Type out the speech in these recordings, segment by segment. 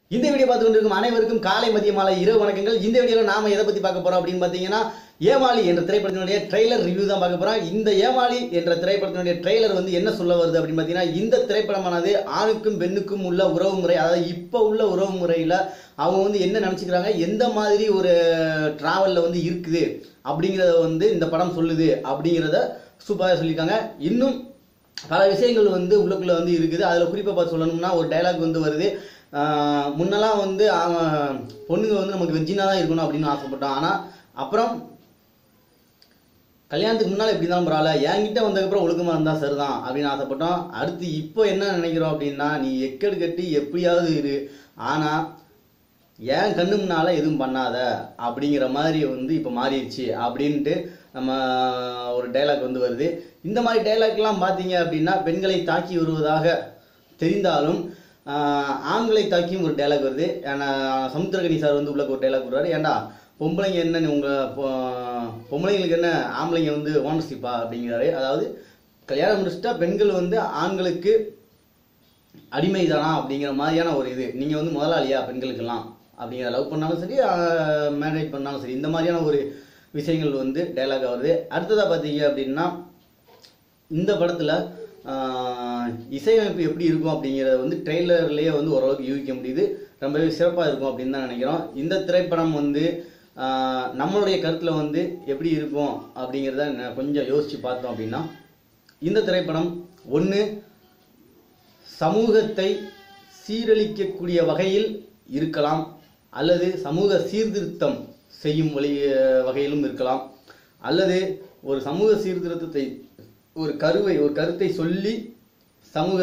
இந்த வீடியோ பார்த்து கொண்டிருக்கும் அனைவருக்கும் காலை மதிய மாலை இரவு வணக்கங்கள் இந்த வீடியோவில் நாம எதை பத்தி பார்க்க போறோம் அப்படின்னு பார்த்தீங்கன்னா ஏமாளி என்ற திரைப்படத்தினுடைய ட்ரெய்லர் ரிவ்யூ தான் பார்க்க போறோம் இந்த ஏமாளி என்ற திரைப்படத்தினுடைய ட்ரெய்லர் வந்து என்ன சொல்ல வருது அப்படின்னு பார்த்தீங்கன்னா இந்த திரைப்படமானது ஆணுக்கும் பெண்ணுக்கும் உள்ள உறவு முறை அதாவது இப்போ உள்ள உறவு முறையில் அவங்க வந்து என்ன நினச்சிக்கிறாங்க எந்த மாதிரி ஒரு டிராவலில் வந்து இருக்குது அப்படிங்கிறத வந்து இந்த படம் சொல்லுது அப்படிங்கிறத சூப்பராக சொல்லியிருக்காங்க இன்னும் பல விஷயங்கள் வந்து உள்ளுக்குள்ள வந்து இருக்குது அதில் குறிப்பாக பார்த்து சொல்லணும்னா ஒரு டைலாக் வந்து வருது ஆஹ் முன்னெல்லாம் வந்து அவன் பொண்ணுங்க வந்து நமக்கு வெஜ்ஜினா தான் இருக்கணும் அப்படின்னு ஆசைப்பட்டான் ஆனால் அப்புறம் கல்யாணத்துக்கு முன்னால் எப்படி இருந்தாலும் பரவாயில்ல என்கிட்ட வந்ததுக்கப்புறம் ஒழுக்கமாக இருந்தால் சரிதான் அப்படின்னு ஆசைப்பட்டோம் அடுத்து இப்போ என்ன நினைக்கிறோம் அப்படின்னா நீ எக்கெடு கட்டி எப்படியாவது இரு ஆனால் ஏன் கண்ணு முன்னால எதுவும் பண்ணாத அப்படிங்கிற மாதிரி வந்து இப்போ மாறிடுச்சு அப்படின்ட்டு நம்ம ஒரு டைலாக் வந்து வருது இந்த மாதிரி டைலாக்லாம் பார்த்தீங்க அப்படின்னா பெண்களை தாக்கி வருவதாக தெரிந்தாலும் ஆஹ், ஆண்களை தாக்கியும் ஒரு டைலாக் வருது ஏன்னா சமுத்திரகனி சார் வந்து உள்ள ஒரு டைலாக் வருவாரு ஏன்டா பொம்பளைங்க என்ன உங்க பொ- பொம்பளைங்களுக்கு என்ன ஆம்பளைங்க வந்து ஓனர்ஷிப்பா அப்படிங்கிறாரு அதாவது கல்யாணம் முடிச்சுட்டா பெண்கள் வந்து ஆண்களுக்கு அடிமைதானா அப்படிங்கிற மாதிரியான ஒரு இது நீங்கள் வந்து முதலாளியா பெண்களுக்கெல்லாம் அப்படிங்கிற லவ் பண்ணாலும் சரி மேரேஜ் பண்ணாலும் சரி இந்த மாதிரியான ஒரு விஷயங்கள் வந்து டைலாக் வருது அடுத்ததாக பார்த்தீங்க அப்படின்னா இந்த படத்தில் இசையமைப்பு எப்படி இருக்கும் அப்படிங்கிறத வந்து ட்ரெய்லர்லேயே வந்து ஓரளவுக்கு யூகிக்க முடியுது ரொம்பவே சிறப்பாக இருக்கும் அப்படின்னு தான் நினைக்கிறோம் இந்த திரைப்படம் வந்து ஆஹ், நம்மளுடைய கருத்தில் வந்து எப்படி இருக்கும் அப்படிங்கிறத ந- கொஞ்சம் யோசித்து பார்த்தோம் அப்படின்னா இந்த திரைப்படம் ஒன்று சமூகத்தை சீரழிக்கக்கூடிய வகையில் இருக்கலாம் அல்லது சமூக சீர்திருத்தம் செய்யும் வழி வகையிலும் இருக்கலாம் அல்லது ஒரு சமூக சீர்திருத்தத்தை ஒரு கருவை ஒரு கருத்தை சொல்லி சமூக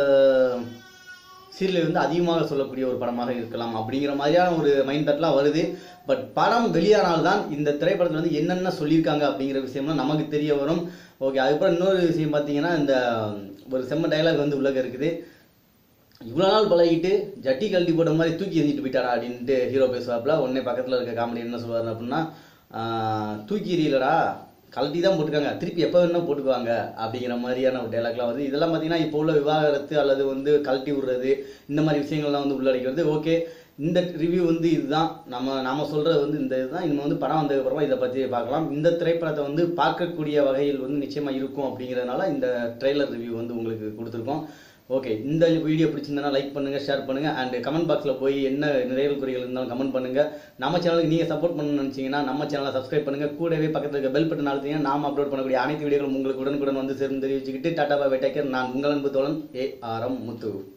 சீரியல் வந்து அதிகமாக சொல்லக்கூடிய ஒரு படமாக இருக்கலாம் அப்படிங்கிற மாதிரியான ஒரு மைண்ட் தாட்லாம் வருது பட் படம் வெளியானால்தான் இந்த திரைப்படத்தில் வந்து என்னென்ன சொல்லியிருக்காங்க அப்படிங்கிற விஷயம்லாம் நமக்கு தெரிய வரும் ஓகே அதுக்கப்புறம் இன்னொரு விஷயம் பார்த்தீங்கன்னா இந்த ஒரு செம்ம டைலாக் வந்து உள்ளக இருக்குது இவ்வளோ நாள் பழகிட்டு ஜட்டி கழட்டி போட்ட மாதிரி தூக்கி எறிஞ்சிட்டு போயிட்டாரா அப்படின்ட்டு ஹீரோ பேசுவாப்புல உடனே பக்கத்தில் இருக்க காமெடி என்ன சொல்லுவாரு அப்படின்னா ஆஹ், தூக்கி எறியலடா கழட்டி தான் போட்டுருக்காங்க திருப்பி எப்போ வேணா போட்டுக்குவாங்க அப்படிங்கிற மாதிரியான ஒரு டைலாக்லாம் வருது இதெல்லாம் பார்த்தீங்கன்னா இப்போ உள்ள விவாகரத்து அல்லது வந்து கழட்டி விடுறது இந்த மாதிரி விஷயங்கள்லாம் வந்து உள்ளடக்கிறது ஓகே இந்த ரிவ்யூ வந்து இதுதான் நம்ம நாம சொல்றது வந்து இந்த இதுதான் இனிமே வந்து படம் வந்ததுக்கப்புறமா இதை பற்றி பார்க்கலாம் இந்த திரைப்படத்தை வந்து பார்க்கக்கூடிய வகையில் வந்து நிச்சயமா இருக்கும் அப்படிங்கிறதுனால இந்த ட்ரெய்லர் ரிவ்யூ வந்து உங்களுக்கு கொடுத்துருக்கோம் ஓகே இந்த வீடியோ பிடிச்சிருந்தனா லைக் பண்ணுங்க ஷேர் பண்ணுங்க அண்ட் கமெண்ட் பாக்ஸில் போய் என்ன நிறைகள் குறைகள் இருந்தாலும் கமெண்ட் பண்ணுங்க நம்ம சேனலுக்கு நீங்க சப்போர்ட் பண்ணணும்னு நினைச்சீங்கன்னா நம்ம சேனலை சப்ஸ்கிரைப் பண்ணுங்க கூடவே பக்கத்தில் இருக்க பெல் பட்டன் அழுத்தீங்கன்னா நாம அப்லோட் பண்ணக்கூடிய அனைத்து வீடியோகளும் உங்களுக்கு உடனுக்குடன் வந்து சேர்ந்து தெரிவிச்சுக்கிட்டு டாடா பை டேக்கர் நான் உங்கள் அன்பு தோழன் ஏ ஆர் எம் முத்து